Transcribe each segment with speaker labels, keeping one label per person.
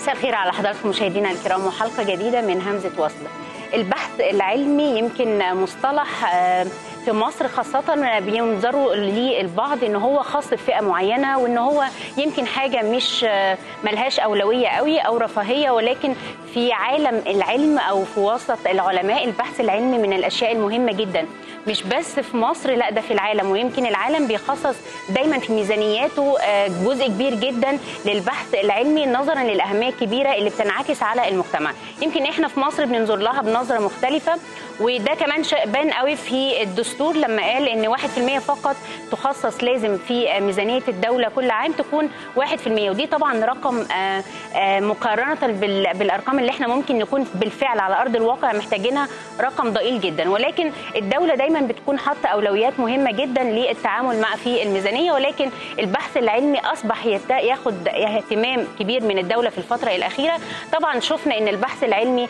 Speaker 1: مساء الخير على حضراتكم مشاهدينا الكرام وحلقه جديده من همزه وصل. البحث العلمي يمكن مصطلح في مصر خاصة بينظروا ليه البعض ان هو خاص بفئة معينة وان هو يمكن حاجة مش ملهاش أولوية قوي أو رفاهية ولكن في عالم العلم أو في وسط العلماء البحث العلمي من الأشياء المهمة جدا مش بس في مصر لا ده في العالم ويمكن العالم بيخصص دايما في ميزانياته جزء كبير جدا للبحث العلمي نظرا للاهميه الكبيره اللي بتنعكس على المجتمع يمكن احنا في مصر بننظر لها بنظره مختلفه وده كمان بان قوي في الدستور لما قال ان 1% فقط تخصص لازم في ميزانيه الدوله كل عام تكون 1% ودي طبعا رقم مقارنه بالارقام اللي احنا ممكن نكون بالفعل على ارض الواقع محتاجينها رقم ضئيل جدا ولكن الدوله دايما بتكون حاطه اولويات مهمه جدا للتعامل مع في الميزانيه ولكن البحث العلمي اصبح ياخد اهتمام كبير من الدوله في الفتره الاخيره طبعا شفنا ان البحث العلمي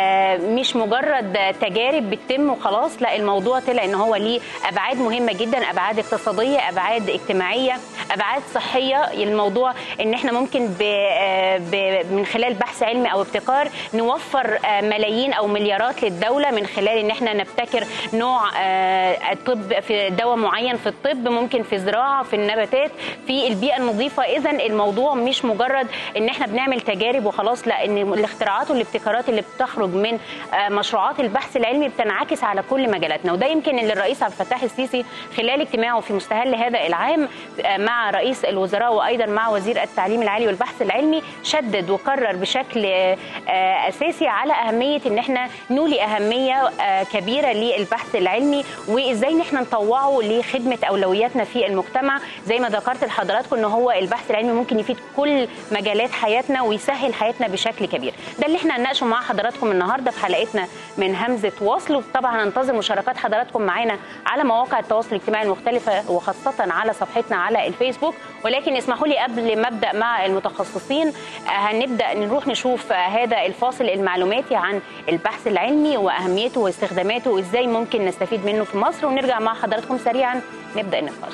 Speaker 1: مش مجرد تجارب بتتم وخلاص لا الموضوع طلع ان هو ليه ابعاد مهمه جدا ابعاد اقتصاديه ابعاد اجتماعيه ابعاد صحيه الموضوع ان احنا ممكن ب ب من خلال بحث علمي او ابتكار نوفر ملايين او مليارات للدوله من خلال ان احنا نبتكر نوع الطب في دواء معين في الطب ممكن في زراعه في النباتات في البيئه النظيفه اذا الموضوع مش مجرد ان احنا بنعمل تجارب وخلاص لا ان الاختراعات والابتكارات اللي بتخرج من مشروعات البحث العلمي بتنعكس على كل مجالاتنا وده يمكن اللي الرئيس عبد الفتاح السيسي خلال اجتماعه في مستهل هذا العام مع رئيس الوزراء وايضا مع وزير التعليم العالي والبحث العلمي شدد وكرر بشكل اساسي على اهميه ان احنا نولي اهميه كبيره للبحث العلمي وازاي ان احنا نطوعه لخدمه اولوياتنا في المجتمع زي ما ذكرت لحضراتكم ان هو البحث العلمي ممكن يفيد كل مجالات حياتنا ويسهل حياتنا بشكل كبير ده اللي احنا هنناقشه مع حضراتكم النهارده في حلقتنا من همزه وصل وطبعا هننتظر مشاركات حضراتكم معانا على مواقع التواصل الاجتماعي المختلفه وخاصه على صفحتنا على الفيسبوك ولكن اسمحوا لي قبل ما ابدا مع المتخصصين هنبدا نروح نشوف هذا الفاصل المعلوماتي عن البحث العلمي واهميته واستخداماته وازاي ممكن نستفيد منه في مصر ونرجع مع حضراتكم سريعا نبدا النقاش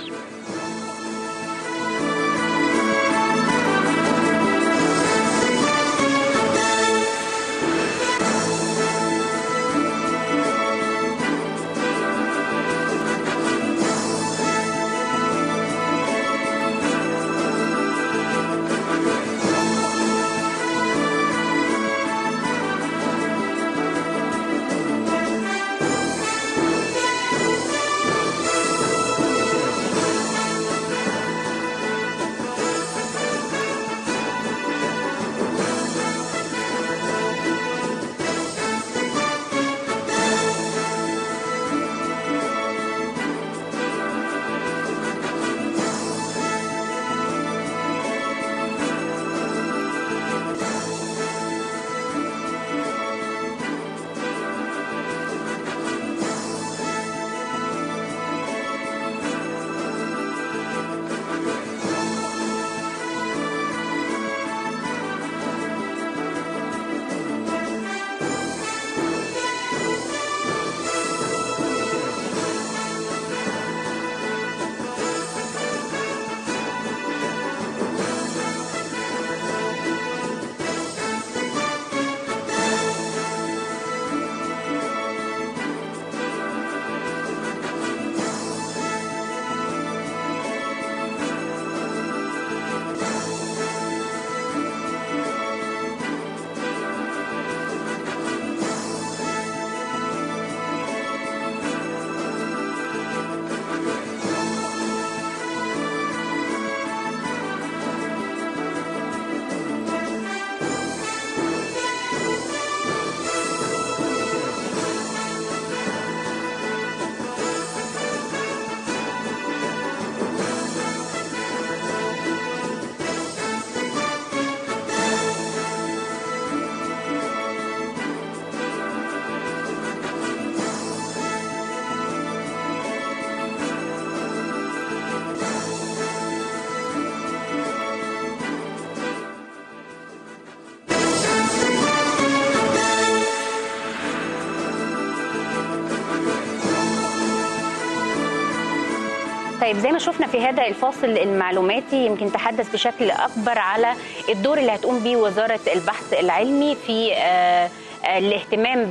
Speaker 1: طيب زي ما شفنا في هذا الفاصل المعلوماتي يمكن تحدث بشكل اكبر على الدور اللي هتقوم به وزاره البحث العلمي في آه الاهتمام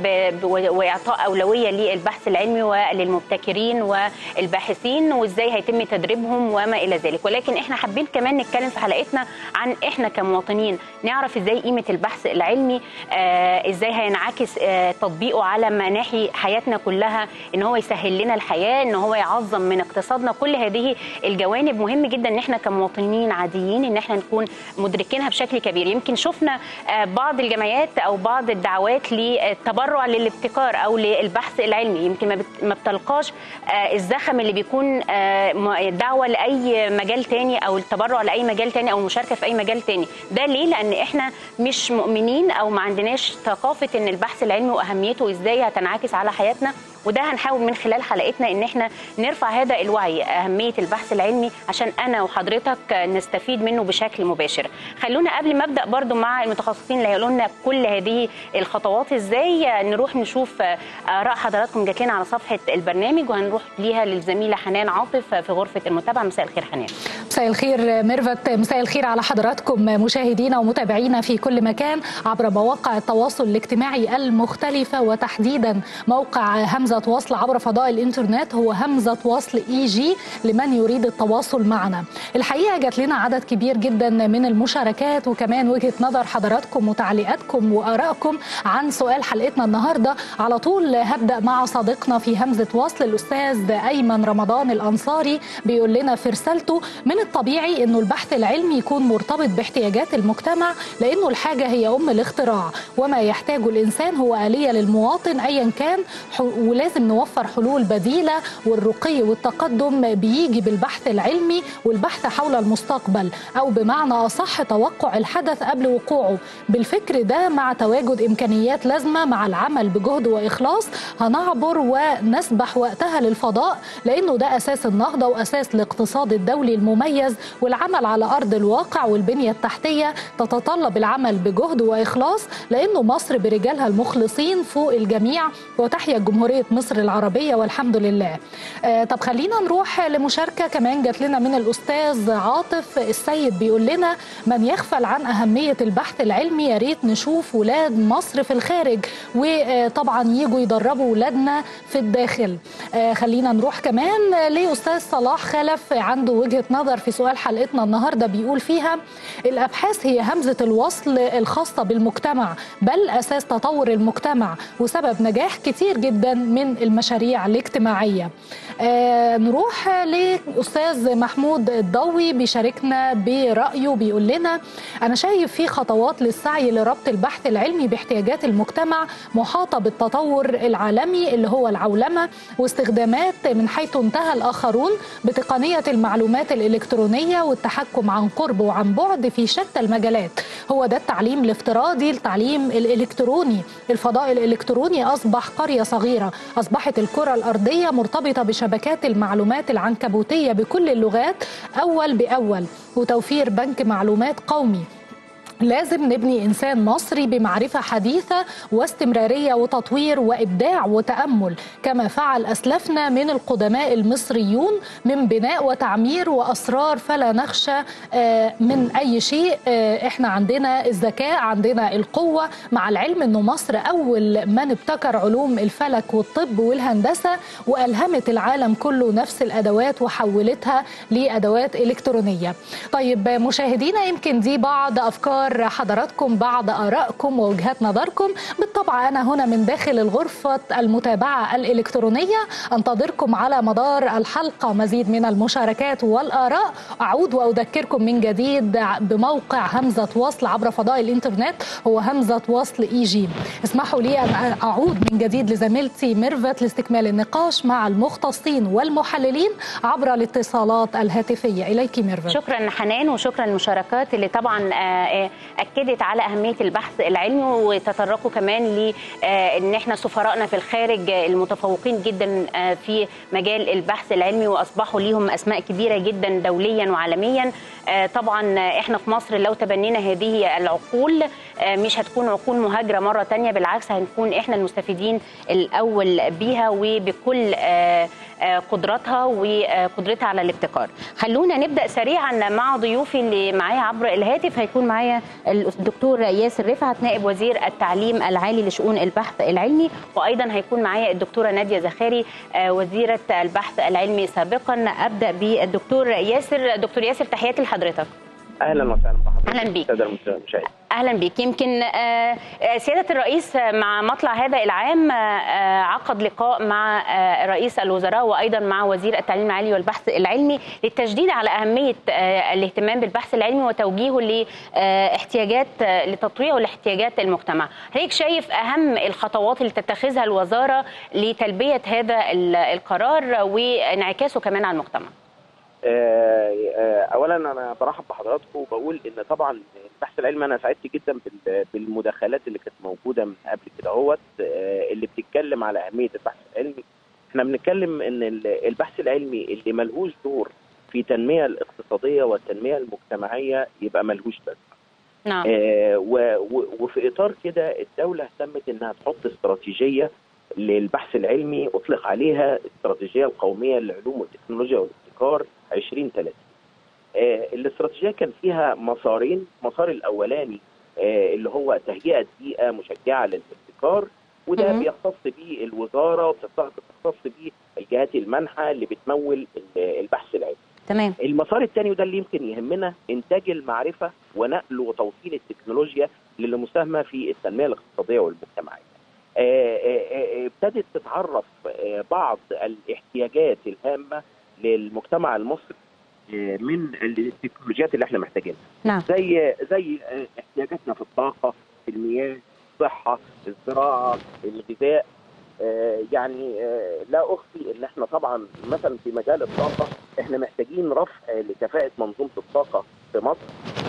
Speaker 1: واعطاء اولويه للبحث العلمي وللمبتكرين والباحثين وازاي هيتم تدريبهم وما الى ذلك ولكن احنا حابين كمان نتكلم في حلقتنا عن احنا كمواطنين نعرف ازاي قيمه البحث العلمي آه ازاي هينعكس آه تطبيقه على مناحي حياتنا كلها ان هو يسهل لنا الحياه ان هو يعظم من اقتصادنا كل هذه الجوانب مهم جدا ان احنا كمواطنين عاديين ان احنا نكون مدركينها بشكل كبير يمكن شفنا آه بعض الجمعيات او بعض الدعوات للتبرع للابتكار او للبحث العلمي يمكن ما بتلقاش الزخم اللي بيكون دعوه لاي مجال تاني او التبرع لاي مجال تاني او المشاركه في اي مجال تاني ده ليه لان احنا مش مؤمنين او ما عندناش ثقافه ان البحث العلمي واهميته ازاي هتنعكس على حياتنا وده هنحاول من خلال حلقتنا ان احنا نرفع هذا الوعي اهميه البحث العلمي عشان انا وحضرتك نستفيد منه بشكل مباشر خلونا قبل ما ابدا برضو مع المتخصصين اللي هيقولوا لنا كل هذه الخطوات ازاي نروح نشوف اراء حضراتكم جات لنا على صفحه البرنامج وهنروح ليها للزميله حنان عاطف في غرفه المتابعه مساء الخير حنان
Speaker 2: مساء الخير ميرفت مساء الخير على حضراتكم مشاهدينا ومتابعينا في كل مكان عبر مواقع التواصل الاجتماعي المختلفه وتحديدا موقع همزه همزة وصل عبر فضاء الإنترنت هو همزة وصل إي جي لمن يريد التواصل معنا الحقيقة جات لنا عدد كبير جدا من المشاركات وكمان وجهة نظر حضراتكم وتعليقاتكم وآرائكم عن سؤال حلقتنا النهاردة على طول هبدأ مع صديقنا في همزة وصل الأستاذ أيمن رمضان الأنصاري بيقول لنا في رسالته من الطبيعي أنه البحث العلمي يكون مرتبط باحتياجات المجتمع لأنه الحاجة هي أم الاختراع وما يحتاجه الإنسان هو آلية للمواطن أيا كان ولازم نوفر حلول بديلة والرقي والتقدم بيجي بالبحث العلمي والبحث حول المستقبل أو بمعنى أصح توقع الحدث قبل وقوعه بالفكر ده مع تواجد إمكانيات لازمة مع العمل بجهد وإخلاص هنعبر ونسبح وقتها للفضاء لأنه ده أساس النهضة وأساس الاقتصاد الدولي المميز والعمل على أرض الواقع والبنية التحتية تتطلب العمل بجهد وإخلاص لأنه مصر برجالها المخلصين فوق الجميع وتحيا جمهورية مصر العربية والحمد لله آه طب خلينا نروح لمشاركة كمان جات لنا من الأستاذ عاطف السيد بيقول لنا من يغفل عن أهمية البحث العلمي يا ريت نشوف ولاد مصر في الخارج وطبعا يجوا يدربوا ولادنا في الداخل آه خلينا نروح كمان لأستاذ صلاح خلف عنده وجهة نظر في سؤال حلقتنا النهاردة بيقول فيها الأبحاث هي همزة الوصل الخاصة بالمجتمع بل أساس تطور المجتمع وسبب نجاح كتير جدا من المشاريع الاجتماعية آه نروح لأستاذ محمود الضوي بيشاركنا برأيه بيقول لنا أنا شايف في خطوات للسعي لربط البحث العلمي باحتياجات المجتمع محاطة بالتطور العالمي اللي هو العولمة واستخدامات من حيث انتهى الآخرون بتقنية المعلومات الإلكترونية والتحكم عن قرب وعن بعد في شتى المجالات هو ده التعليم الافتراضي التعليم الإلكتروني الفضاء الإلكتروني أصبح قرية صغيرة أصبحت الكرة الأرضية مرتبطة بشبكات المعلومات العنكبوتية بكل اللغات أول بأول وتوفير بنك معلومات قومي لازم نبني انسان مصري بمعرفه حديثه واستمراريه وتطوير وابداع وتامل كما فعل اسلافنا من القدماء المصريون من بناء وتعمير واسرار فلا نخشى من اي شيء احنا عندنا الذكاء عندنا القوه مع العلم انه مصر اول من ابتكر علوم الفلك والطب والهندسه والهمت العالم كله نفس الادوات وحولتها لادوات الكترونيه. طيب مشاهدينا يمكن دي بعض افكار افكار حضراتكم بعض ارائكم ووجهات نظركم بالطبع انا هنا من داخل الغرفه المتابعه الالكترونيه انتظركم على مدار الحلقه مزيد من المشاركات والاراء اعود واذكركم من جديد بموقع همزه وصل عبر فضاء الانترنت هو همزه وصل اي جي اسمحوا لي ان اعود من جديد لزميلتي ميرفت لاستكمال النقاش مع المختصين والمحللين عبر الاتصالات الهاتفيه اليك ميرفت
Speaker 1: شكرا حنان وشكرا للمشاركات اللي طبعا اكدت على اهميه البحث العلمي وتطرقوا كمان ل ان احنا سفرائنا في الخارج المتفوقين جدا في مجال البحث العلمي واصبحوا ليهم اسماء كبيره جدا دوليا وعالميا طبعا احنا في مصر لو تبنينا هذه العقول مش هتكون عقول مهاجره مره تانية بالعكس هنكون احنا المستفيدين الاول بيها وبكل قدراتها وقدرتها على الابتكار خلونا نبدا سريعا مع ضيوفي اللي معايا عبر الهاتف هيكون معايا الدكتور ياسر رفعت نائب وزير التعليم العالي لشؤون البحث العلمي وايضا هيكون معايا الدكتوره ناديه زخاري وزيره البحث العلمي سابقا ابدا بالدكتور ياسر دكتور ياسر تحياتي لحضرتك
Speaker 3: اهلا وسهلا بحضرتك
Speaker 1: اهلا بيك
Speaker 3: ساده المشاهدين
Speaker 1: اهلا بيك يمكن سياده الرئيس مع مطلع هذا العام عقد لقاء مع رئيس الوزراء وايضا مع وزير التعليم العالي والبحث العلمي للتشديد على اهميه الاهتمام بالبحث العلمي وتوجيهه لاحتياجات لتطويع لاحتياجات المجتمع حضرتك شايف اهم الخطوات اللي تتخذها الوزاره لتلبيه هذا القرار وانعكاسه كمان على المجتمع
Speaker 3: اولا انا برحب بحضراتكم وبقول ان طبعا البحث العلمي انا سعدت جدا بالمداخلات اللي كانت موجوده من قبل كده اهوت اللي بتتكلم على اهميه البحث العلمي احنا بنتكلم ان البحث العلمي اللي ملهوش دور في التنميه الاقتصاديه والتنميه المجتمعيه يبقى ملهوش لازمه
Speaker 1: نعم
Speaker 3: آه وفي اطار كده الدوله اهتمت انها تحط استراتيجيه للبحث العلمي اطلق عليها الاستراتيجيه القوميه للعلوم والتكنولوجيا والابتكار 2030 آه الاستراتيجيه كان فيها مسارين المسار الاولاني آه اللي هو تهيئه بيئه مشجعه للابتكار وده بيختص به الوزاره وبتختص به الجهات المانحه اللي بتمول البحث العلمي
Speaker 1: تمام
Speaker 3: المسار الثاني وده اللي يمكن يهمنا انتاج المعرفه ونقل وتوصيل التكنولوجيا للمساهمه في التنميه الاقتصاديه والمجتمعيه ابتدت تتعرف بعض الاحتياجات الهامه للمجتمع المصري من التكنولوجيات اللي احنا محتاجينها
Speaker 1: نعم.
Speaker 3: زي زي احتياجاتنا في الطاقه في المياه الصحه الزراعه الغذاء يعني لا اخفي ان احنا طبعا مثلا في مجال الطاقه احنا محتاجين رفع لكفاءه منظومه الطاقه في مصر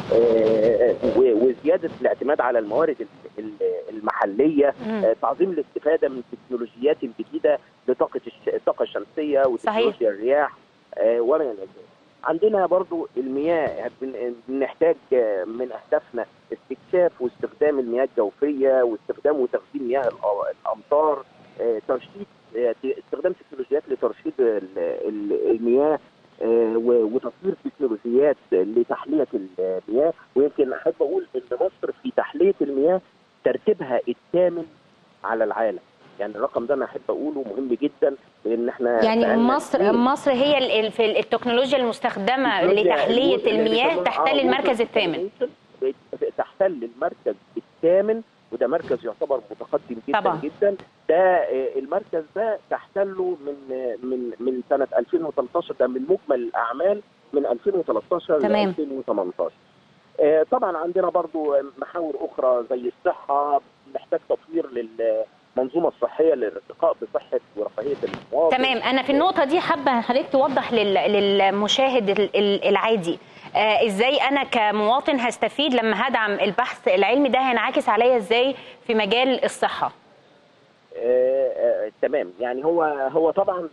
Speaker 3: وزياده الاعتماد على الموارد المحليه تعظيم الاستفاده من التكنولوجيات الجديده لطاقه الطاقه الشمسيه وتكنولوجيا الرياح وما الى ذلك. عندنا برضو المياه بنحتاج من اهدافنا استكشاف واستخدام المياه الجوفيه واستخدام وتخزين مياه الامطار ترشيد استخدام تكنولوجيات لترشيد المياه وتطوير تكنولوجيات لتحليه المياه ويمكن احب اقول ان مصر في تحليه المياه ترتيبها الثامن على العالم يعني الرقم ده انا احب اقوله مهم جدا لان احنا
Speaker 1: يعني مصر مصر هي في التكنولوجيا المستخدمه لتحليه المياه تحتل المركز الثامن
Speaker 3: تحتل المركز الثامن وده مركز يعتبر متقدم جدا
Speaker 1: طبعا.
Speaker 3: جدا ده المركز ده تحتله من من من سنه 2013 ده من مجمل الاعمال من 2013 ل 2018 طبعا عندنا برضو محاور اخرى زي الصحه محتاج تطوير للمنظومه الصحيه للارتقاء بصحه ورفاهيه المواطن
Speaker 1: تمام انا في النقطه دي حابه حضرتك توضح للمشاهد العادي آه ازاي انا كمواطن هستفيد لما هدعم البحث العلمي ده هينعكس عليا ازاي في مجال الصحه
Speaker 3: آه آه تمام يعني هو هو طبعا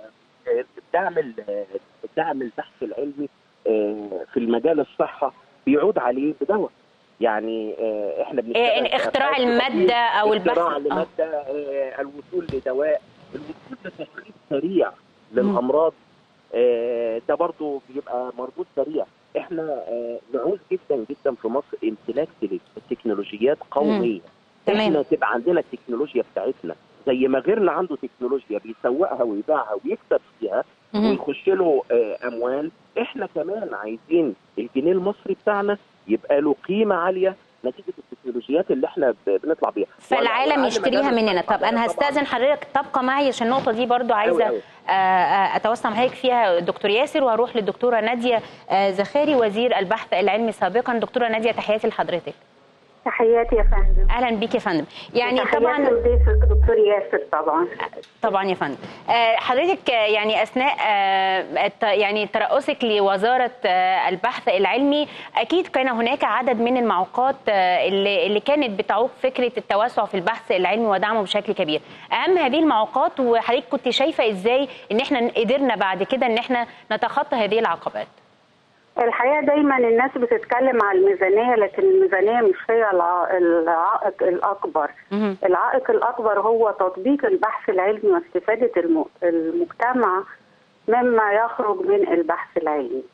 Speaker 3: دعم دعم البحث العلمي في المجال الصحه بيعود عليه بدواء يعني احنا
Speaker 1: بنشتغل إيه اختراع الماده او البحث
Speaker 3: اختراع الماده الوصول لدواء الوصول لتشخيص سريع للامراض ده برضه بيبقى مربوط سريع احنا نعوز جدا جدا في مصر امتلاك تكنولوجيات قوميه
Speaker 1: تمام.
Speaker 3: احنا تبقى عندنا التكنولوجيا بتاعتنا زي ما غيرنا عنده تكنولوجيا بيسوقها ويبيعها ويكسب فيها ويخش له اموال احنا كمان عايزين الجنيه المصري بتاعنا يبقى له قيمه عاليه نتيجه التكنولوجيات اللي احنا بنطلع بيها
Speaker 1: فالعالم يشتريها مننا طب انا هستاذن حضرتك تبقى معي عشان النقطه دي برضو عايزه أوي أوي. اتوسع معاك فيها دكتور ياسر وهروح للدكتوره ناديه زخاري وزير البحث العلمي سابقا دكتوره ناديه تحياتي لحضرتك
Speaker 4: تحياتي يا فندم
Speaker 1: اهلا بيك يا فندم يعني طبعا
Speaker 4: ضيفك دكتور ياسر طبعا
Speaker 1: طبعا يا فندم حضرتك يعني اثناء يعني ترأسك لوزاره البحث العلمي اكيد كان هناك عدد من المعوقات اللي اللي كانت بتعوق فكره التوسع في البحث العلمي ودعمه بشكل كبير اهم هذه المعوقات وحضرتك كنت شايفه ازاي ان احنا قدرنا بعد كده ان احنا نتخطى هذه العقبات
Speaker 4: الحقيقه دايما الناس بتتكلم على الميزانيه لكن الميزانيه مش هي الع- العائق الاكبر
Speaker 1: مهم.
Speaker 4: العائق الاكبر هو تطبيق البحث العلمي واستفاده الم- المجتمع مما يخرج من البحث العلمي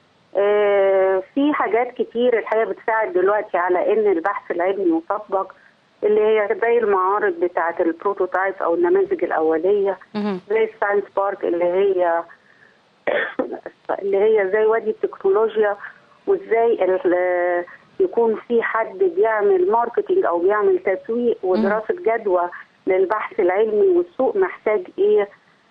Speaker 4: آه، في حاجات كتير الحقيقه بتساعد دلوقتي على ان البحث العلمي يطبق اللي هي زي المعارض بتاعه البروتوتايب او النماذج الاوليه
Speaker 1: مهم.
Speaker 4: زي الساينس بارك اللي هي اللي هي زي وادي التكنولوجيا وازاي ال- يكون في حد بيعمل ماركتينج او بيعمل تسويق ودراسه جدوى للبحث العلمي والسوق محتاج ايه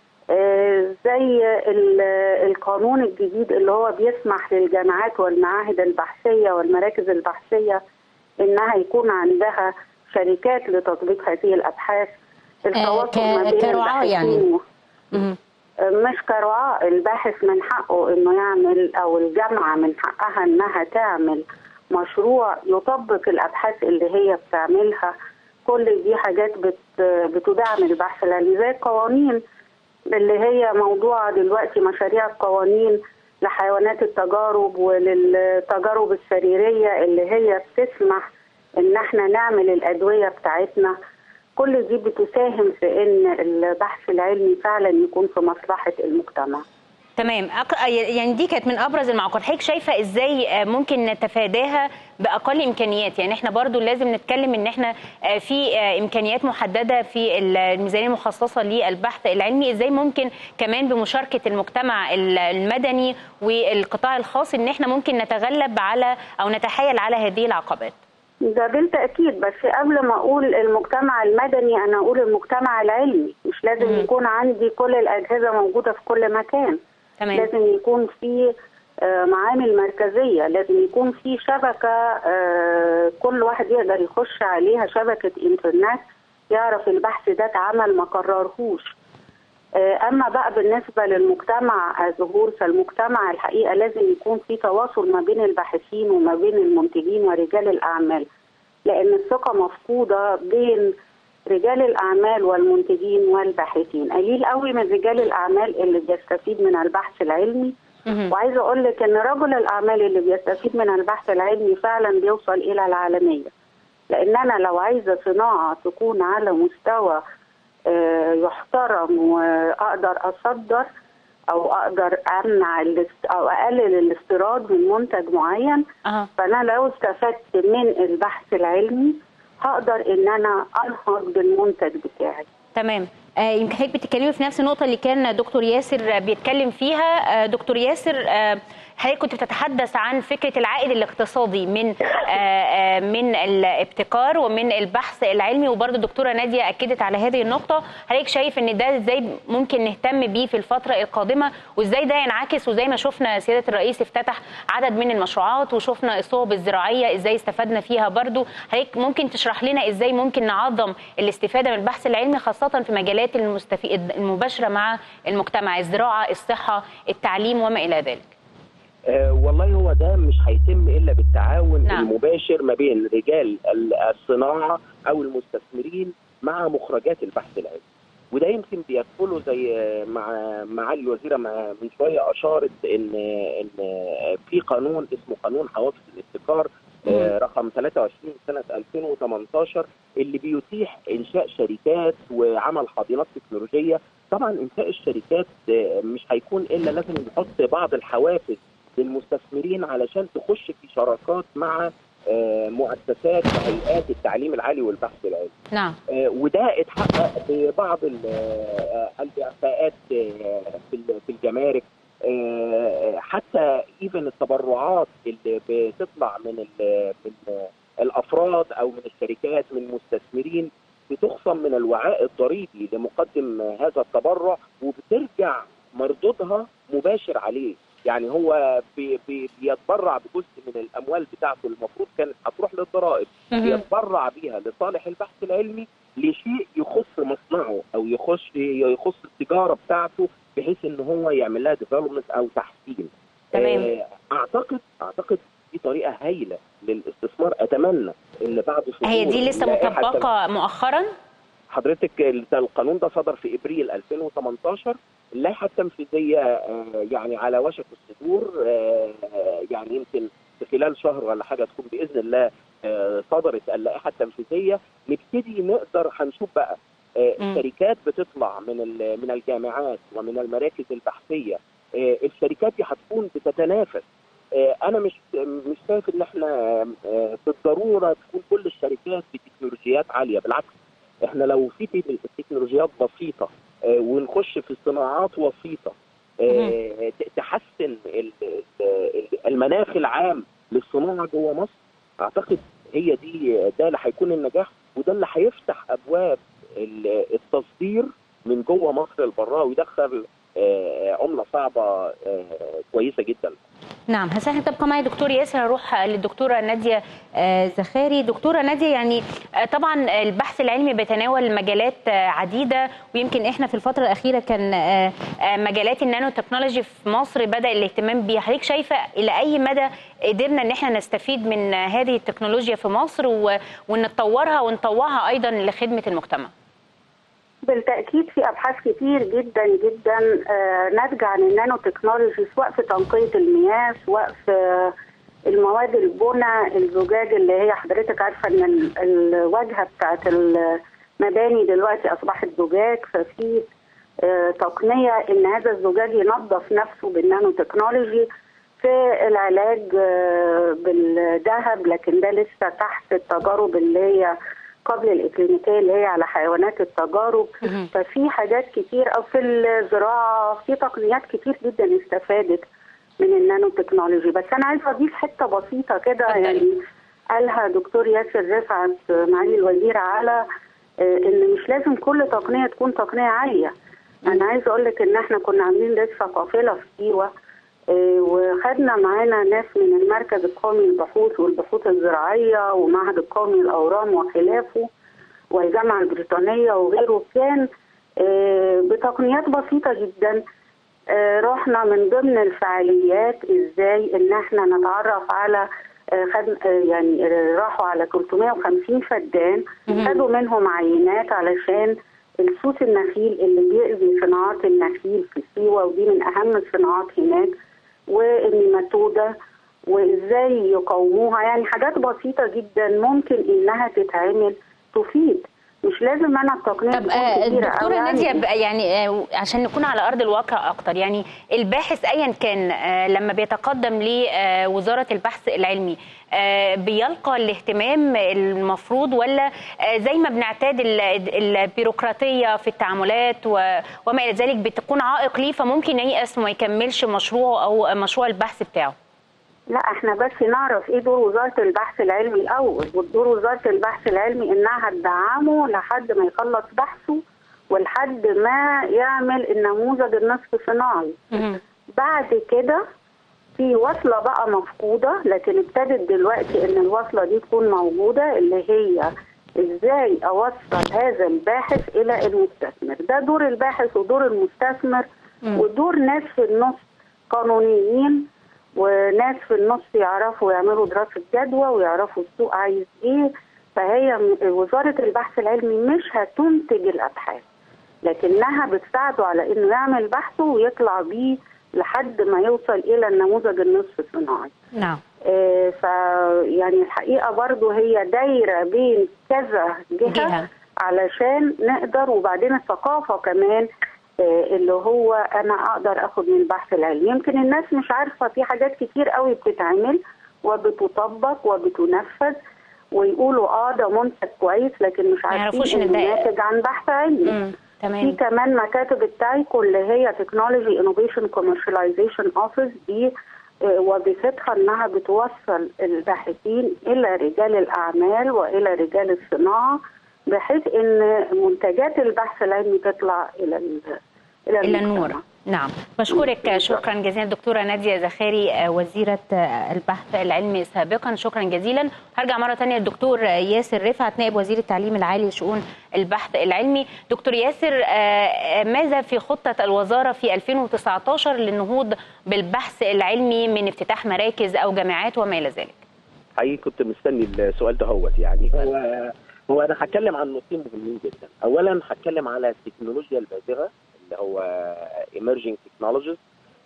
Speaker 4: آه، زي ال- القانون الجديد اللي هو بيسمح للجامعات والمعاهد البحثيه والمراكز البحثيه انها يكون عندها شركات لتطبيق هذه الابحاث التواصل
Speaker 1: ك-
Speaker 4: ما بين
Speaker 1: كرعاة يعني.
Speaker 4: الباحثين و-
Speaker 1: مهم.
Speaker 4: مش كرعاة الباحث من حقه انه يعمل او الجامعة من حقها انها تعمل مشروع يطبق الابحاث اللي هي بتعملها كل دي حاجات بت بتدعم البحث العلمي زي القوانين اللي هي موضوع دلوقتي مشاريع القوانين لحيوانات التجارب وللتجارب السريرية اللي هي بتسمح ان احنا نعمل الادوية بتاعتنا كل دي بتساهم في ان البحث العلمي فعلا يكون في مصلحة المجتمع
Speaker 1: تمام أق... يعني دي كانت من ابرز المعوقات حضرتك شايفه ازاي آه، ممكن نتفاداها باقل امكانيات يعني احنا برضو لازم نتكلم ان احنا آه، في آه، امكانيات محدده في الميزانيه المخصصه للبحث العلمي ازاي ممكن كمان بمشاركه المجتمع ال- المدني والقطاع الخاص ان احنا ممكن نتغلب على او نتحايل على هذه العقبات
Speaker 4: ده بالتأكيد بس قبل ما أقول المجتمع المدني أنا أقول المجتمع العلمي مش لازم
Speaker 1: مم.
Speaker 4: يكون عندي كل الأجهزة موجودة في كل مكان
Speaker 1: تمام
Speaker 4: لازم يكون في آه، معامل مركزية لازم يكون في شبكة آه، كل واحد يقدر يخش عليها شبكة إنترنت يعرف البحث ده اتعمل ما قررهوش آه، أما بقى بالنسبة للمجتمع ظهور فالمجتمع الحقيقة لازم يكون في تواصل ما بين الباحثين وما بين المنتجين ورجال الأعمال لأن الثقة مفقودة بين رجال الأعمال والمنتجين والباحثين قليل قوي من رجال الأعمال اللي بيستفيد من البحث العلمي
Speaker 1: مهم.
Speaker 4: وعايزه اقول لك ان رجل الاعمال اللي بيستفيد من البحث العلمي فعلا بيوصل الى العالميه لان انا لو عايزه صناعه تكون على مستوى آه، يحترم واقدر اصدر او اقدر امنع الاست- او اقلل الاستيراد من منتج معين
Speaker 1: أها.
Speaker 4: فانا لو استفدت من البحث العلمي هقدر ان انا انهض بالمنتج بتاعي
Speaker 1: تمام آه، يمكن حضرتك بتتكلمي في نفس النقطة اللي كان دكتور ياسر بيتكلم فيها آه، دكتور ياسر آه، حضرتك كنت بتتحدث عن فكرة العائد الاقتصادي من آه، آه، من الابتكار ومن البحث العلمي وبرضه الدكتورة نادية أكدت على هذه النقطة حضرتك شايف إن ده إزاي ممكن نهتم بيه في الفترة القادمة وإزاي ده ينعكس وزي ما شفنا سيادة الرئيس افتتح عدد من المشروعات وشفنا الصوب الزراعية إزاي استفدنا فيها برضه حضرتك ممكن تشرح لنا إزاي ممكن نعظم الاستفادة من البحث العلمي خاصة في مجالات المستفي... المباشرة مع المجتمع الزراعة الصحة التعليم وما إلى ذلك
Speaker 3: آه، والله هو ده مش هيتم الا بالتعاون
Speaker 1: نعم.
Speaker 3: المباشر ما بين رجال ال- الصناعه او المستثمرين مع مخرجات البحث العلمي وده يمكن بيكفله زي آه، مع معالي الوزيره ما- من شويه اشارت ان ان آه، في قانون اسمه قانون حوافز الابتكار آه، رقم 23 سنه 2018 اللي بيتيح انشاء شركات وعمل حاضنات تكنولوجيه طبعا انشاء الشركات آه، مش هيكون الا لازم نحط بعض الحوافز للمستثمرين علشان تخش في شراكات مع آه، مؤسسات وهيئات التعليم العالي والبحث العلمي
Speaker 1: نعم
Speaker 3: آه، وده اتحقق ببعض ال- آه، الاعفاءات آه، في ال- في الجمارك آه، حتى ايفن التبرعات اللي بتطلع من ال- من الافراد او من الشركات من المستثمرين بتخصم من الوعاء الضريبي لمقدم هذا التبرع وبترجع مردودها مباشر عليه يعني هو بي بي بيتبرع بجزء من الاموال بتاعته المفروض كانت هتروح للضرائب
Speaker 1: مهم.
Speaker 3: بيتبرع بيها لصالح البحث العلمي لشيء يخص مصنعه او يخص يخص التجاره بتاعته بحيث ان هو يعمل لها ديفلوبمنت او تحسين
Speaker 1: تمام.
Speaker 3: آه، اعتقد اعتقد دي طريقه هايله للاستثمار اتمنى ان بعد صدور
Speaker 1: هي دي لسه
Speaker 3: لائحة
Speaker 1: مطبقة مؤخرا
Speaker 3: حضرتك ال- القانون ده صدر في ابريل 2018 اللائحه التنفيذيه آه، يعني على وشك الصدور آه، يعني يمكن في خلال شهر ولا حاجه تكون باذن الله آه، صدرت اللائحه التنفيذيه نبتدي نقدر هنشوف بقى آه،
Speaker 1: مم.
Speaker 3: الشركات بتطلع من ال- من الجامعات ومن المراكز البحثيه آه، الشركات دي هتكون بتتنافس آه، انا مش مش شايف ان احنا آه، بالضروره تكون كل الشركات بتكنولوجيات عاليه بالعكس احنا لو في تك- تكنولوجيات بسيطه آه، ونخش في صناعات وسيطه آه، ت- تحسن ال- ال- المناخ العام للصناعه جوه مصر اعتقد هي دي ده اللي هيكون النجاح وده اللي هيفتح ابواب ال- التصدير من جوه مصر لبرها ويدخل آه، عمله صعبه آه، كويسه جدا
Speaker 1: نعم هسه تبقى معي دكتور ياسر هروح للدكتوره ناديه آه، زخاري دكتوره ناديه يعني آه، طبعا البحث العلمي بيتناول مجالات آه، عديده ويمكن احنا في الفتره الاخيره كان آه، آه، مجالات النانو تكنولوجي في مصر بدا الاهتمام بيها حضرتك شايفه الى اي مدى قدرنا ان احنا نستفيد من هذه التكنولوجيا في مصر و- وان نطورها ونطوعها ايضا لخدمه المجتمع
Speaker 4: بالتأكيد في أبحاث كتير جدا جدا آه، ناتجة عن النانو تكنولوجي سواء في تنقية المياه سواء في المواد البنى الزجاج اللي هي حضرتك عارفة إن ال- الواجهة بتاعت المباني دلوقتي أصبحت زجاج ففي آه، تقنية إن هذا الزجاج ينظف نفسه بالنانو تكنولوجي في العلاج آه، بالذهب لكن ده لسه تحت التجارب اللي هي قبل الإكلينيكية اللي هي على حيوانات التجارب
Speaker 1: مهم.
Speaker 4: ففي حاجات كتير أو في الزراعة في تقنيات كتير جدا استفادت من النانو تكنولوجي بس أنا عايزة أضيف حتة بسيطة كده
Speaker 1: اتفضلي.
Speaker 4: يعني قالها دكتور ياسر رفعت معالي الوزير على آه، إن مش لازم كل تقنية تكون تقنية عالية أنا عايزة أقول لك إن إحنا كنا عاملين لسه قافلة في سيوة آه، وخدنا معانا ناس من المركز القومي للبحوث والبحوث الزراعية ومعهد القومي للأورام وخلافه والجامعة البريطانية وغيره كان آه، بتقنيات بسيطة جدا آه، رحنا من ضمن الفعاليات ازاي ان احنا نتعرف على آه، خد آه، يعني آه، راحوا على 350 فدان
Speaker 1: مهم.
Speaker 4: خدوا منهم عينات علشان السوس النخيل اللي بيأذي صناعات النخيل في سيوة ودي من أهم الصناعات هناك والنيماتودا وازاي يقاوموها يعني حاجات بسيطة جدا ممكن انها تتعمل تفيد مش لازم انا التقنية
Speaker 1: طب
Speaker 4: تكون
Speaker 1: آه،
Speaker 4: كبيرة
Speaker 1: دكتوره
Speaker 4: أوي
Speaker 1: ناديه
Speaker 4: يعني.
Speaker 1: بقى يعني آه، عشان نكون على ارض الواقع اكتر يعني الباحث ايا كان آه، لما بيتقدم لوزاره البحث العلمي آه، بيلقى الاهتمام المفروض ولا آه، زي ما بنعتاد ال- البيروقراطيه في التعاملات و- وما الى ذلك بتكون عائق ليه فممكن ييأس وما يكملش مشروعه او مشروع البحث بتاعه
Speaker 4: لا احنا بس نعرف ايه دور وزارة البحث العلمي الاول ودور وزارة البحث العلمي انها تدعمه لحد ما يخلص بحثه ولحد ما يعمل النموذج النصف صناعي
Speaker 1: مهم.
Speaker 4: بعد كده في وصلة بقى مفقودة لكن ابتدت دلوقتي ان الوصلة دي تكون موجودة اللي هي ازاي اوصل هذا الباحث الى المستثمر ده دور الباحث ودور المستثمر
Speaker 1: مم.
Speaker 4: ودور ناس في النص قانونيين وناس في النص يعرفوا يعملوا دراسة جدوى ويعرفوا السوق عايز ايه فهي م- وزارة البحث العلمي مش هتنتج الابحاث لكنها بتساعده على انه يعمل بحثه ويطلع بيه لحد ما يوصل الى النموذج النصف صناعي
Speaker 1: نعم
Speaker 4: آه، ف يعني الحقيقه برضو هي دايره بين كذا جهه,
Speaker 1: جهة.
Speaker 4: جهة. علشان نقدر وبعدين الثقافه كمان آه، اللي هو انا اقدر اخد من البحث العلمي يمكن الناس مش عارفه في حاجات كتير قوي بتتعمل وبتطبق وبتنفذ ويقولوا اه ده منتج كويس لكن مش
Speaker 1: ما يعرفوش
Speaker 4: عارفين
Speaker 1: إن
Speaker 4: انه
Speaker 1: ده-
Speaker 4: ناتج عن بحث علمي
Speaker 1: مم.
Speaker 4: في
Speaker 1: تمام
Speaker 4: كمان مكاتب التايكو اللي هي تكنولوجي انوفيشن كوميرشاليزيشن اوفيس دي آه، وظيفتها انها بتوصل الباحثين الى رجال الاعمال والى رجال الصناعه بحيث ان منتجات البحث العلمي تطلع الى ال- الى
Speaker 1: الى
Speaker 4: المجتمع.
Speaker 1: النور نعم بشكرك شكرا جزيلا دكتوره ناديه زخاري آه، وزيره آه، البحث العلمي سابقا شكرا جزيلا هرجع مره ثانيه للدكتور ياسر رفعت نائب وزير التعليم العالي لشؤون البحث العلمي دكتور ياسر آه، آه، ماذا في خطه الوزاره في 2019 للنهوض بالبحث العلمي من افتتاح مراكز او جامعات وما الى ذلك
Speaker 3: حقيقي كنت مستني السؤال ده هوت يعني هو هو انا هتكلم عن نقطتين مهمين جدا اولا هتكلم على التكنولوجيا البازغه اللي هو ايمرجينج تكنولوجيز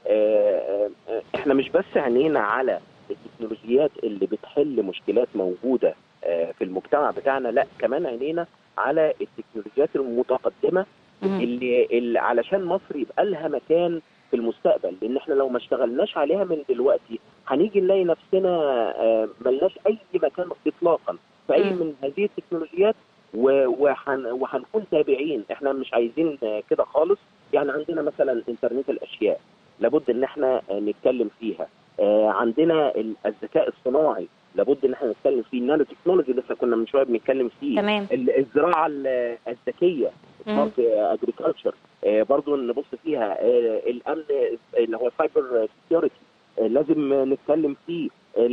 Speaker 3: احنا مش بس عينينا على التكنولوجيات اللي بتحل مشكلات موجوده في المجتمع بتاعنا لا كمان عينينا على التكنولوجيات المتقدمه اللي, اللي علشان مصر يبقى لها مكان في المستقبل لان احنا لو ما اشتغلناش عليها من دلوقتي هنيجي نلاقي نفسنا ملناش اي مكان اطلاقا في اي من هذه التكنولوجيات وحن وهنكون تابعين احنا مش عايزين كده خالص يعني عندنا مثلا انترنت الاشياء لابد ان احنا نتكلم فيها عندنا الذكاء الصناعي لابد ان احنا نتكلم فيه النانو تكنولوجي لسه كنا من شويه بنتكلم فيه
Speaker 1: تمام.
Speaker 3: الزراعه الذكيه سمارت اجريكلتشر برضو نبص فيها الامن اللي هو سايبر سكيورتي لازم نتكلم فيه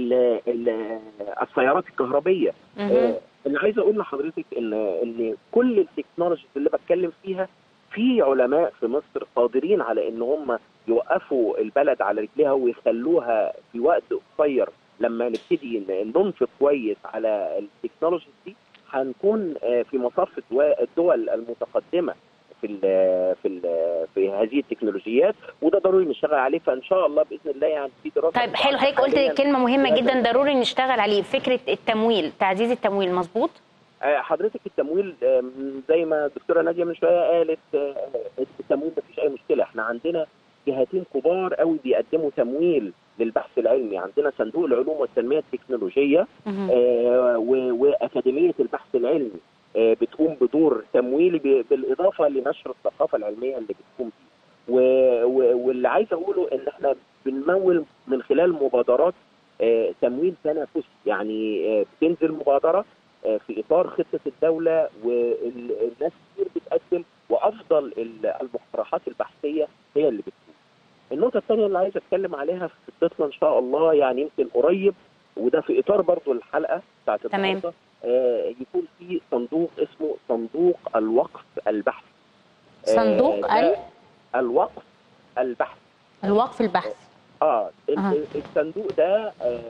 Speaker 3: السيارات الكهربيه اللي عايز اقول لحضرتك ان ان كل التكنولوجيز اللي بتكلم فيها في علماء في مصر قادرين على ان هم يوقفوا البلد على رجليها ويخلوها في وقت قصير لما نبتدي ننفق كويس على التكنولوجيز دي هنكون في مصاف الدول المتقدمه في ال في ال في هذه التكنولوجيات وده ضروري نشتغل عليه فان شاء الله باذن الله يعني في دراسه
Speaker 1: طيب حلو حضرتك قلت كلمه مهمه جدا ضروري نشتغل عليه فكره التمويل تعزيز التمويل مظبوط
Speaker 3: حضرتك التمويل زي ما الدكتوره ناديه من شويه قالت التمويل مفيش اي مشكله احنا عندنا جهتين كبار قوي بيقدموا تمويل للبحث العلمي عندنا صندوق العلوم والتنميه التكنولوجيه آه واكاديميه البحث العلمي آه بتقوم بدور تمويلي بالاضافه لنشر الثقافه العلميه اللي بتقوم بيه واللي عايز اقوله ان احنا بنمول من خلال مبادرات آه تمويل تنافسي يعني بتنزل مبادره في اطار خطه الدوله والناس كتير بتقدم وافضل المقترحات البحثيه هي اللي بتكون النقطة الثانية اللي عايز اتكلم عليها في خطتنا ان شاء الله يعني يمكن قريب وده في اطار برضو الحلقة بتاعت
Speaker 1: النهارده
Speaker 3: آه يكون في صندوق اسمه صندوق الوقف البحثي
Speaker 1: صندوق
Speaker 3: آه ال... الوقف البحثي
Speaker 1: الوقف البحثي
Speaker 3: اه أه. الصندوق ده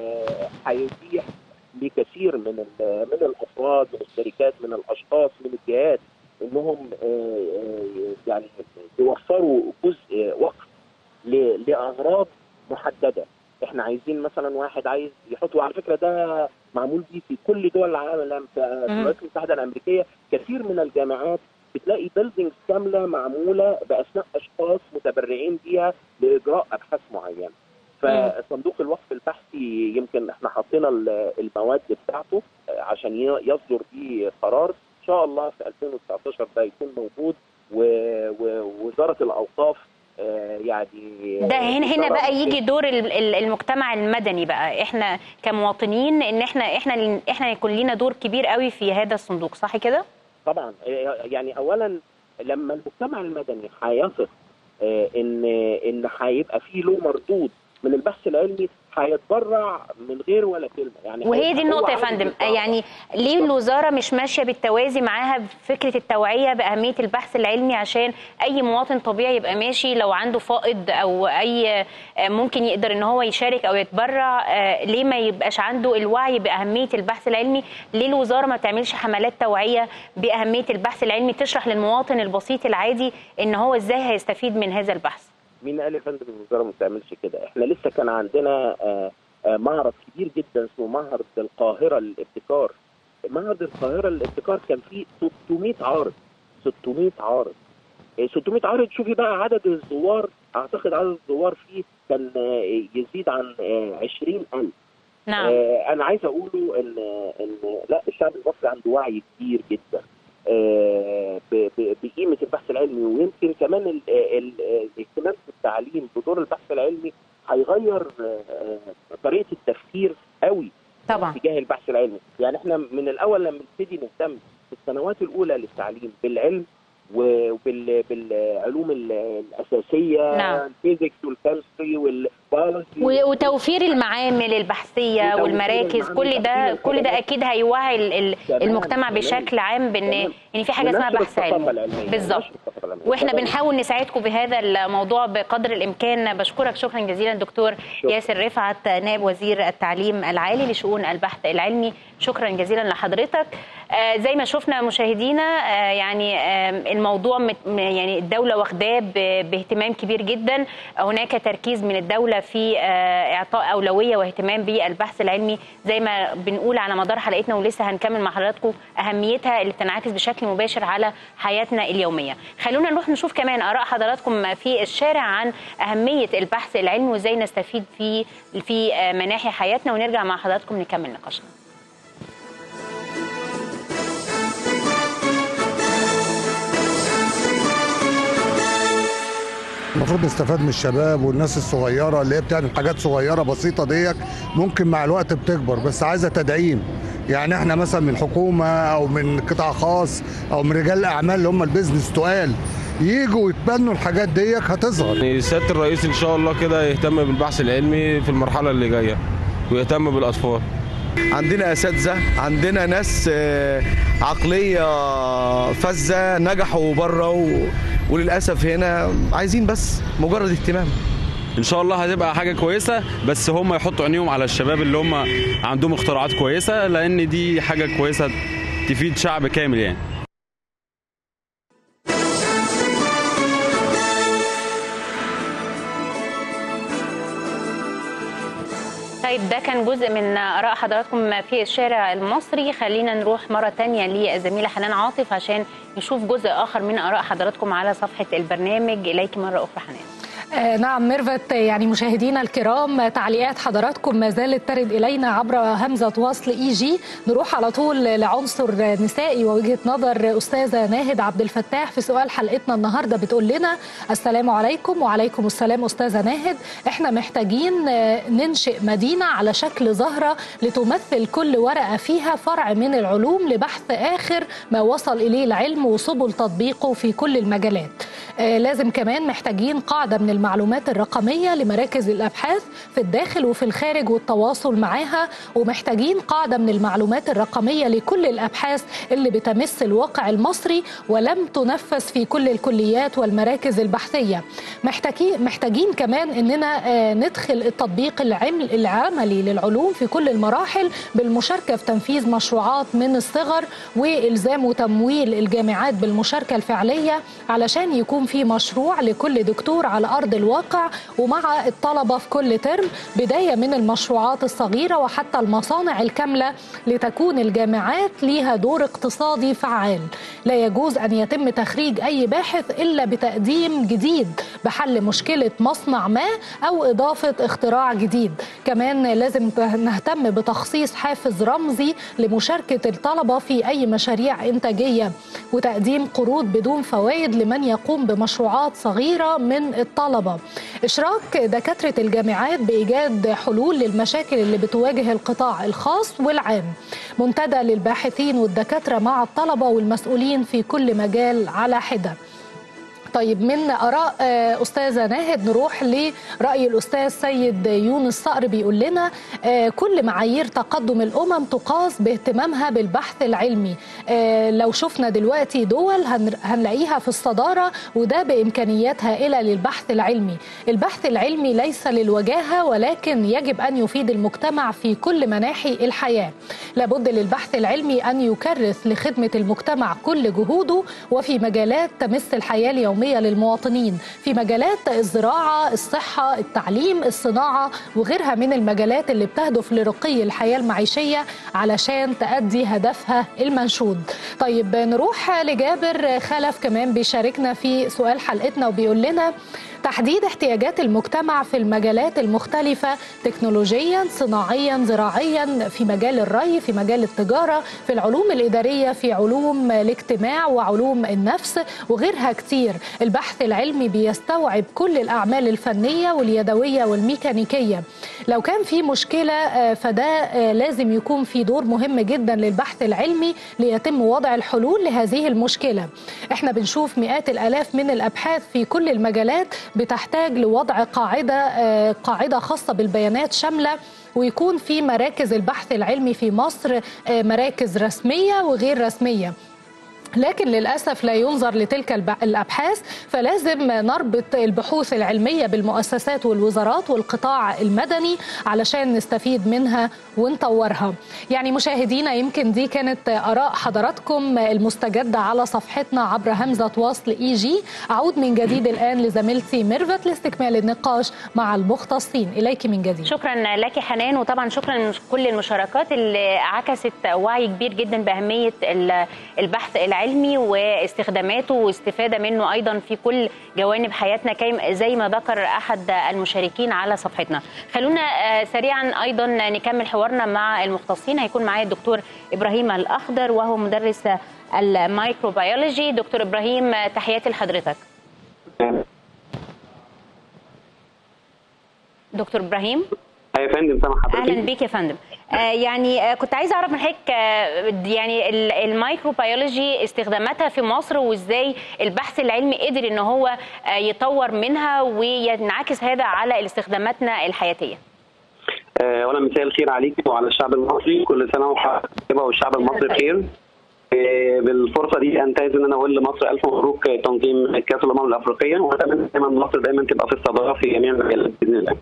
Speaker 3: هيتيح آه لكثير من من الافراد من الشركات من الاشخاص من الجهات انهم يعني يوفروا جزء وقف لاغراض محدده احنا عايزين مثلا واحد عايز يحط وعلى فكره ده معمول بيه في كل دول العالم في الولايات المتحده الامريكيه كثير من الجامعات بتلاقي بيلدينجز كامله معموله باسماء اشخاص متبرعين بيها لاجراء ابحاث معينه فصندوق الوقف البحثي يمكن احنا حطينا المواد بتاعته عشان يصدر بيه قرار ان شاء الله في 2019 ده يكون موجود ووزاره الاوقاف يعني
Speaker 1: ده هنا هنا بقى يجي دور المجتمع المدني بقى احنا كمواطنين ان احنا احنا احنا يكون لينا دور كبير قوي في هذا الصندوق صح كده؟
Speaker 3: طبعا يعني اولا لما المجتمع المدني هيثق ان ان هيبقى فيه له مردود من البحث العلمي هيتبرع من غير ولا كلمه يعني
Speaker 1: وهي دي النقطه يا فندم يعني ليه الوزاره مش ماشيه بالتوازي معاها فكره التوعيه باهميه البحث العلمي عشان اي مواطن طبيعي يبقى ماشي لو عنده فائض او اي ممكن يقدر ان هو يشارك او يتبرع ليه ما يبقاش عنده الوعي باهميه البحث العلمي ليه الوزاره ما بتعملش حملات توعيه باهميه البحث العلمي تشرح للمواطن البسيط العادي ان هو ازاي هيستفيد من هذا البحث
Speaker 3: مين قال يا فندم الوزاره ما بتعملش كده؟ احنا لسه كان عندنا آآ آآ معرض كبير جدا اسمه معرض القاهره للابتكار. معرض القاهره للابتكار كان فيه 600 عارض 600 عارض 600 عارض شوفي بقى عدد الزوار اعتقد عدد الزوار فيه كان يزيد عن 20000
Speaker 1: نعم
Speaker 3: آه انا عايز اقوله ان ان لا الشعب المصري عنده وعي كبير جدا آه بقيمه البحث العلمي ويمكن كمان الاهتمام في التعليم بدور البحث العلمي هيغير آه طريقه التفكير قوي
Speaker 1: طبعا
Speaker 3: تجاه البحث العلمي يعني احنا من الاول لما نبتدي نهتم في السنوات الاولى للتعليم بالعلم وبالعلوم الاساسيه
Speaker 1: نعم.
Speaker 3: الفيزيكس والكيمستري
Speaker 1: وتوفير المعامل البحثيه والمراكز كل ده كل ده اكيد هيوعي المجتمع بشكل عام بان ان في حاجه اسمها بحث علمي بالظبط واحنا بنحاول نساعدكم بهذا الموضوع بقدر الامكان بشكرك شكرا جزيلا دكتور ياسر رفعت نائب وزير التعليم العالي لشؤون البحث العلمي شكرا جزيلا لحضرتك آه زي ما شفنا مشاهدينا آه يعني آه الموضوع مت يعني الدوله واخداه باهتمام كبير جدا هناك تركيز من الدوله في اعطاء اولويه واهتمام بالبحث العلمي زي ما بنقول على مدار حلقتنا ولسه هنكمل مع حضراتكم اهميتها اللي بتنعكس بشكل مباشر على حياتنا اليوميه خلونا نروح نشوف كمان اراء حضراتكم في الشارع عن اهميه البحث العلمي وازاي نستفيد فيه في مناحي حياتنا ونرجع مع حضراتكم نكمل نقاشنا
Speaker 5: المفروض نستفاد من الشباب والناس الصغيره اللي هي بتعمل حاجات صغيره بسيطه ديت ممكن مع الوقت بتكبر بس عايزه تدعيم يعني احنا مثلا من الحكومه او من قطاع خاص او من رجال الاعمال اللي هم البيزنس تقال يجوا يتبنوا الحاجات ديت هتصغر
Speaker 6: يعني سياده الرئيس ان شاء الله كده يهتم بالبحث العلمي في المرحله اللي جايه ويهتم بالاطفال
Speaker 7: عندنا اساتذه عندنا ناس عقليه فذه نجحوا بره و... وللاسف هنا عايزين بس مجرد اهتمام
Speaker 8: ان شاء الله هتبقى حاجه كويسه بس هم يحطوا عينيهم على الشباب اللي هم عندهم اختراعات كويسه لان دي حاجه كويسه تفيد شعب كامل يعني
Speaker 1: طيب ده كان جزء من اراء حضراتكم في الشارع المصري خلينا نروح مره تانية لزميله حنان عاطف عشان نشوف جزء اخر من اراء حضراتكم على صفحه البرنامج اليك مره اخرى حنان
Speaker 2: آه نعم ميرفت يعني مشاهدينا الكرام تعليقات حضراتكم ما زالت ترد الينا عبر همزه وصل اي جي نروح على طول لعنصر نسائي ووجهه نظر استاذه ناهد عبد الفتاح في سؤال حلقتنا النهارده بتقول لنا السلام عليكم وعليكم السلام استاذه ناهد احنا محتاجين ننشئ مدينه على شكل زهره لتمثل كل ورقه فيها فرع من العلوم لبحث اخر ما وصل اليه العلم وسبل تطبيقه في كل المجالات آه لازم كمان محتاجين قاعده من المعلومات الرقمية لمراكز الأبحاث في الداخل وفي الخارج والتواصل معها ومحتاجين قاعدة من المعلومات الرقمية لكل الأبحاث اللي بتمس الواقع المصري ولم تنفذ في كل الكليات والمراكز البحثية محتاجين, محتاجين كمان أننا ندخل التطبيق العملي للعلوم في كل المراحل بالمشاركة في تنفيذ مشروعات من الصغر وإلزام وتمويل الجامعات بالمشاركة الفعلية علشان يكون في مشروع لكل دكتور على أرض الواقع ومع الطلبة في كل ترم بداية من المشروعات الصغيرة وحتى المصانع الكاملة لتكون الجامعات ليها دور اقتصادي فعال لا يجوز أن يتم تخريج أي باحث إلا بتقديم جديد بحل مشكلة مصنع ما أو إضافة اختراع جديد كمان لازم نهتم بتخصيص حافز رمزي لمشاركة الطلبة في أي مشاريع إنتاجية وتقديم قروض بدون فوائد لمن يقوم بمشروعات صغيرة من الطلبة إشراك دكاترة الجامعات بإيجاد حلول للمشاكل اللي بتواجه القطاع الخاص والعام منتدى للباحثين والدكاترة مع الطلبة والمسؤولين في كل مجال على حدة طيب من اراء استاذه ناهد نروح لراي الاستاذ سيد يونس صقر بيقول لنا كل معايير تقدم الامم تقاس باهتمامها بالبحث العلمي لو شفنا دلوقتي دول هنلاقيها في الصداره وده بامكانيات هائله للبحث العلمي البحث العلمي ليس للوجاهه ولكن يجب ان يفيد المجتمع في كل مناحي الحياه لابد للبحث العلمي ان يكرس لخدمه المجتمع كل جهوده وفي مجالات تمس الحياه اليوميه اليومية للمواطنين في مجالات الزراعة الصحة التعليم الصناعة وغيرها من المجالات اللي بتهدف لرقي الحياة المعيشية علشان تأدي هدفها المنشود طيب نروح لجابر خلف كمان بيشاركنا في سؤال حلقتنا وبيقول لنا تحديد احتياجات المجتمع في المجالات المختلفة تكنولوجيا صناعيا زراعيا في مجال الري في مجال التجارة في العلوم الإدارية في علوم الاجتماع وعلوم النفس وغيرها كتير البحث العلمي بيستوعب كل الأعمال الفنية واليدوية والميكانيكية لو كان في مشكلة فده لازم يكون في دور مهم جدا للبحث العلمي ليتم وضع الحلول لهذه المشكلة احنا بنشوف مئات الآلاف من الأبحاث في كل المجالات بتحتاج لوضع قاعده قاعده خاصه بالبيانات شامله ويكون في مراكز البحث العلمي في مصر مراكز رسميه وغير رسميه لكن للأسف لا ينظر لتلك الأبحاث فلازم نربط البحوث العلمية بالمؤسسات والوزارات والقطاع المدني علشان نستفيد منها ونطورها يعني مشاهدينا يمكن دي كانت آراء حضراتكم المستجدة على صفحتنا عبر همزة وصل إي جي أعود من جديد الآن لزميلتي ميرفت لاستكمال النقاش مع المختصين إليك من جديد
Speaker 1: شكرا لك حنان وطبعا شكرا لكل المشاركات اللي عكست وعي كبير جدا بأهمية البحث العلمي العلمي واستخداماته واستفاده منه ايضا في كل جوانب حياتنا زي ما ذكر احد المشاركين على صفحتنا. خلونا سريعا ايضا نكمل حوارنا مع المختصين هيكون معايا الدكتور ابراهيم الاخضر وهو مدرس الميكروبيولوجي. دكتور ابراهيم تحياتي لحضرتك. دكتور ابراهيم
Speaker 9: يا فندم سامح حضرتك
Speaker 1: اهلا بيك يا فندم آه يعني آه كنت عايزه اعرف من حضرتك آه يعني الميكروبيولوجي استخداماتها في مصر وازاي البحث العلمي قدر ان هو يطور منها وينعكس هذا على استخداماتنا الحياتيه
Speaker 9: اولا مساء الخير عليكم وعلى الشعب المصري كل سنه وحضرتك والشعب المصري بخير بالفرصه دي انتهز ان انا اقول لمصر الف مبروك تنظيم كاس الامم الافريقيه واتمنى دايما مصر دايما تبقى في الصداره في جميع المجالات باذن الله.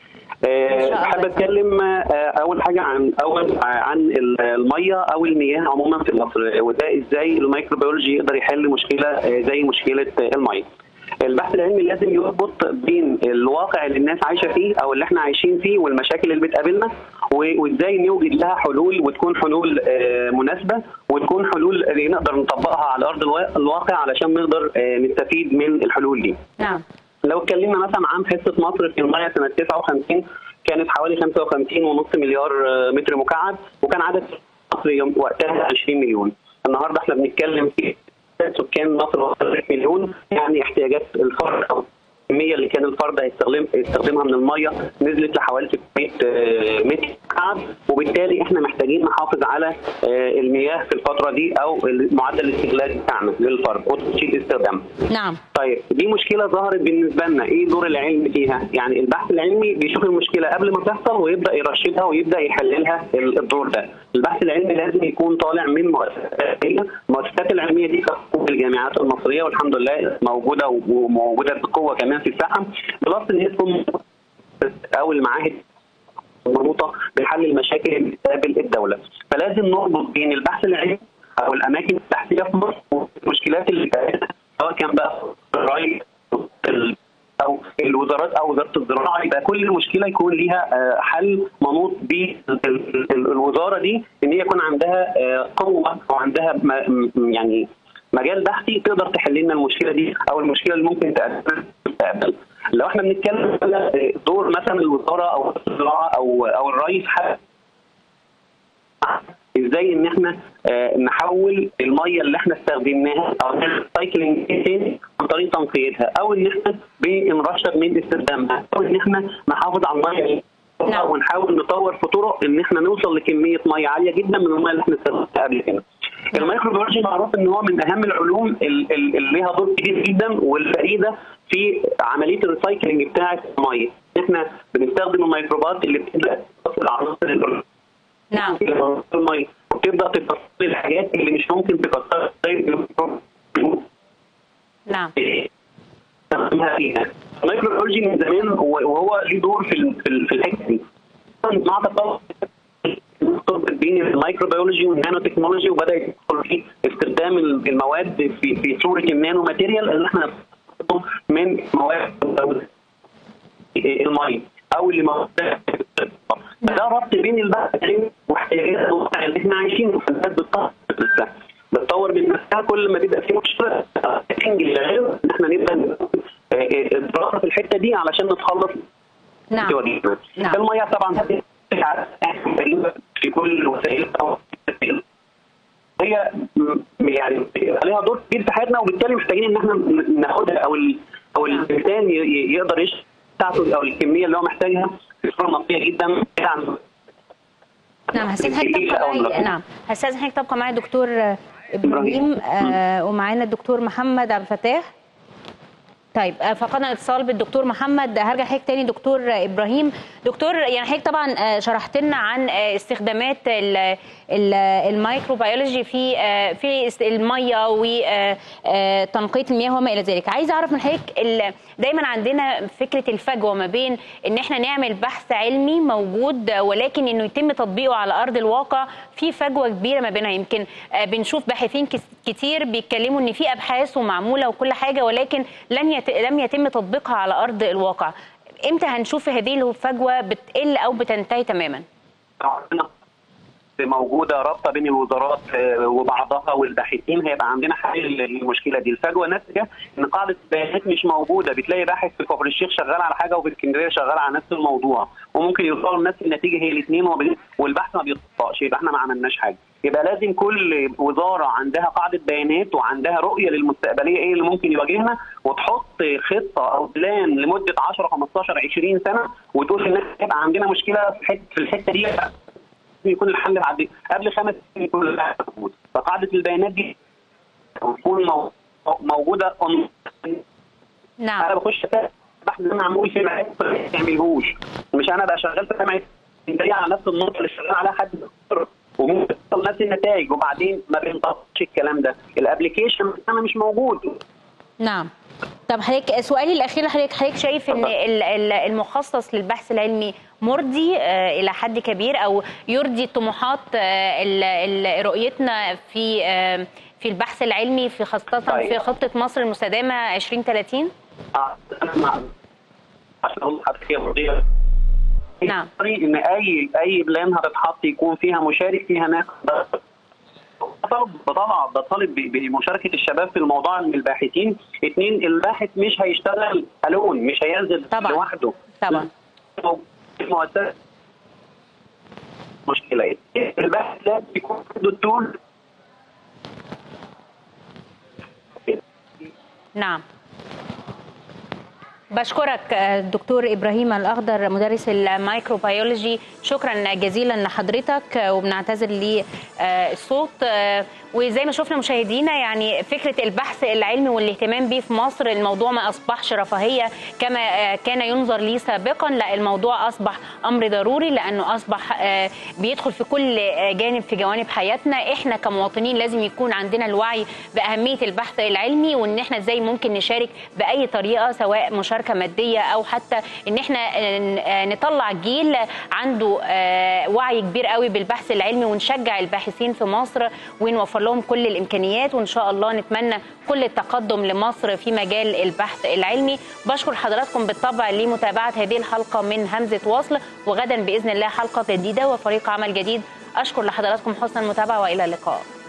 Speaker 9: بحب اتكلم اول حاجه عن اول عن الميه او المياه عموما في مصر وده ازاي الميكروبيولوجي يقدر يحل مشكله زي مشكله الميه. البحث العلمي لازم يربط بين الواقع اللي الناس عايشه فيه او اللي احنا عايشين فيه والمشاكل اللي بتقابلنا وازاي نوجد لها حلول وتكون حلول مناسبه وتكون حلول نقدر نطبقها على ارض الواقع علشان نقدر نستفيد من الحلول دي.
Speaker 1: نعم.
Speaker 9: لو اتكلمنا مثلا عن حصه مصر في الميه سنه 59 كانت حوالي 55.5 مليار متر مكعب وكان عدد مصر وقتها 20 مليون النهارده احنا بنتكلم في سكان مصر وصل مليون يعني احتياجات الفرد او الكميه اللي كان الفرد هيستخدم يستخدمها من الميه نزلت لحوالي 600 متر مكعب وبالتالي احنا محتاجين نحافظ على المياه في الفتره دي او معدل الاستهلاك بتاعنا للفرد وترشيد استخدامها.
Speaker 1: نعم.
Speaker 9: طيب دي مشكله ظهرت بالنسبه لنا ايه دور العلم فيها؟ يعني البحث العلمي بيشوف المشكله قبل ما تحصل ويبدا يرشدها ويبدا يحللها الدور ده. البحث العلمي لازم يكون طالع من مؤسسات المؤسسات العلميه دي تقوم الجامعات المصريه والحمد لله موجوده وموجوده بقوه كمان في الساحه بلس ان هي تكون او المعاهد مربوطه بحل المشاكل اللي بتقابل الدوله فلازم نربط بين البحث العلمي او الاماكن البحثيه في مصر والمشكلات اللي بتقابلها سواء كان بقى الري او الوزارات او وزاره الزراعه يبقى كل مشكله يكون ليها حل منوط بالوزاره دي ان هي يكون عندها قوه او عندها يعني مجال بحثي تقدر تحل لنا المشكله دي او المشكله اللي ممكن تقابل لو احنا بنتكلم على دور مثلا الوزاره او الزراعه او او الري في حل ازاي ان احنا آه نحول الميه اللي احنا استخدمناها او السايكلينج تاني عن طريق تنقيتها او ان احنا بنرشد من استخدامها او ان احنا نحافظ على الميه دي
Speaker 1: نعم.
Speaker 9: ونحاول نطور في طرق ان احنا نوصل لكميه ميه عاليه جدا من الميه اللي احنا استخدمناها قبل كده. الميكروبيولوجي معروف ان هو من اهم العلوم اللي ليها دور كبير جدا والفريده في عمليه الريسايكلينج بتاعه الميه. احنا بنستخدم الميكروبات اللي بتبدا تفصل العناصر
Speaker 1: نعم
Speaker 9: الميه وتبدا تكسر الحاجات اللي مش ممكن تكسرها زي
Speaker 1: نعم
Speaker 9: فيها الميكروبيولوجي من زمان وهو ليه دور في في الحته دي مع تطور بين الميكروبيولوجي والنانو تكنولوجي وبدا يدخل في استخدام المواد في في صوره النانو ماتيريال اللي احنا من مواد الميه او اللي مواد ده ربط بين البحث واحتياجات الواقع اللي احنا عايشينه الناس بتطور نفسها بتطور من نفسها كل ما بيبقى في مشكله تنجي غير ان احنا نبدا الدراسه في الحته دي علشان نتخلص
Speaker 1: نعم
Speaker 9: نعم الميه طبعا في كل الوسائل هي يعني ليها دور كبير في حياتنا وبالتالي محتاجين ان احنا ناخدها او او الانسان يقدر يشتغل بتاعته او الكميه اللي هو محتاجها بصوره نقيه جدا يعني
Speaker 1: نعم هستاذن حضرتك تبقى معي نعم هستاذن حضرتك تبقى معي دكتور ابراهيم آه ومعانا الدكتور محمد عبد الفتاح طيب آه، فقدنا الاتصال بالدكتور محمد هرجع حضرتك تاني دكتور ابراهيم دكتور يعني حضرتك طبعا آه، شرحت لنا عن آه، استخدامات ال- ال- الميكروبيولوجي في آه، في است- الميه وتنقيه المياه وما الى ذلك عايز اعرف من حضرتك ال- دايما عندنا فكره الفجوه ما بين ان احنا نعمل بحث علمي موجود آه، ولكن انه يتم تطبيقه على ارض الواقع في فجوه كبيره ما بينها يمكن آه، بنشوف باحثين كس- كتير بيتكلموا ان في ابحاث ومعموله وكل حاجه ولكن لن يت... لم يتم تطبيقها على ارض الواقع امتى هنشوف هذه الفجوه بتقل او بتنتهي تماما
Speaker 9: عندنا موجوده رابطه بين الوزارات آه، وبعضها والباحثين هيبقى عندنا حل للمشكله دي الفجوه ناتجه ان قاعده البيانات مش موجوده بتلاقي باحث في كفر الشيخ شغال على حاجه وفي اسكندريه شغال على نفس الموضوع وممكن يوصلوا لنفس النتيجه هي الاثنين والبحث ما بيطبقش يبقى احنا ما عملناش حاجه يبقى لازم كل وزاره عندها قاعده بيانات وعندها رؤيه للمستقبليه ايه اللي ممكن يواجهنا وتحط خطه او بلان لمده 10 15 20 سنه وتقول للناس هيبقى عندنا مشكله في الحته في الحته دي يكون الحل بعد قبل خمس سنين يكون الحل موجود فقاعده البيانات دي تكون مو- موجوده on-
Speaker 1: نعم
Speaker 9: انا بخش بحث ان انا معمول في معايا ما يعملهوش مش انا بقى شغال في جامعه اسكندريه على نفس النقطه اللي شغال عليها حد آخر، وممكن توصل نفس النتائج وبعدين ما بينطبقش الكلام ده الابلكيشن بتاعنا مش موجود
Speaker 1: نعم طب حضرتك سؤالي الاخير لحضرتك حضرتك شايف ان ال- ال- المخصص للبحث العلمي مرضي آه، الى حد كبير او يرضي طموحات آه، ال- ال- رؤيتنا في آه، في البحث العلمي في خاصه
Speaker 9: طيب.
Speaker 1: في خطه مصر المستدامه 2030
Speaker 9: آه، أنا مع- عشان اقول لحضرتك هي مرضيه
Speaker 1: نعم.
Speaker 9: ان اي اي بلان هتتحط يكون فيها مشارك فيها ناس طلب طبعا بطالب ب- بمشاركه الشباب في الموضوع من الباحثين اثنين الباحث مش هيشتغل الون مش هينزل
Speaker 1: طبعا.
Speaker 9: لوحده
Speaker 1: طبعا
Speaker 9: المؤسسه مشكله إيه؟ الباحث لازم يكون عنده التول
Speaker 1: نعم بشكرك آه، الدكتور ابراهيم الاخضر مدرس الميكروبيولوجي شكرا جزيلا لحضرتك آه، وبنعتذر للصوت آه، وزي ما شفنا مشاهدينا يعني فكره البحث العلمي والاهتمام به في مصر الموضوع ما اصبحش رفاهيه كما آه، كان ينظر ليه سابقا لا الموضوع اصبح امر ضروري لانه اصبح آه، بيدخل في كل آه، جانب في جوانب حياتنا احنا كمواطنين لازم يكون عندنا الوعي باهميه البحث العلمي وان احنا ازاي ممكن نشارك باي طريقه سواء مشاركه ماديه او حتى ان احنا آه، آه، نطلع جيل عنده آه، وعي كبير قوي بالبحث العلمي ونشجع الباحثين في مصر ونوفر لهم كل الامكانيات وان شاء الله نتمنى كل التقدم لمصر في مجال البحث العلمي بشكر حضراتكم بالطبع لمتابعه هذه الحلقه من همزه وصل وغدا باذن الله حلقه جديده وفريق عمل جديد اشكر لحضراتكم حسن المتابعه والى اللقاء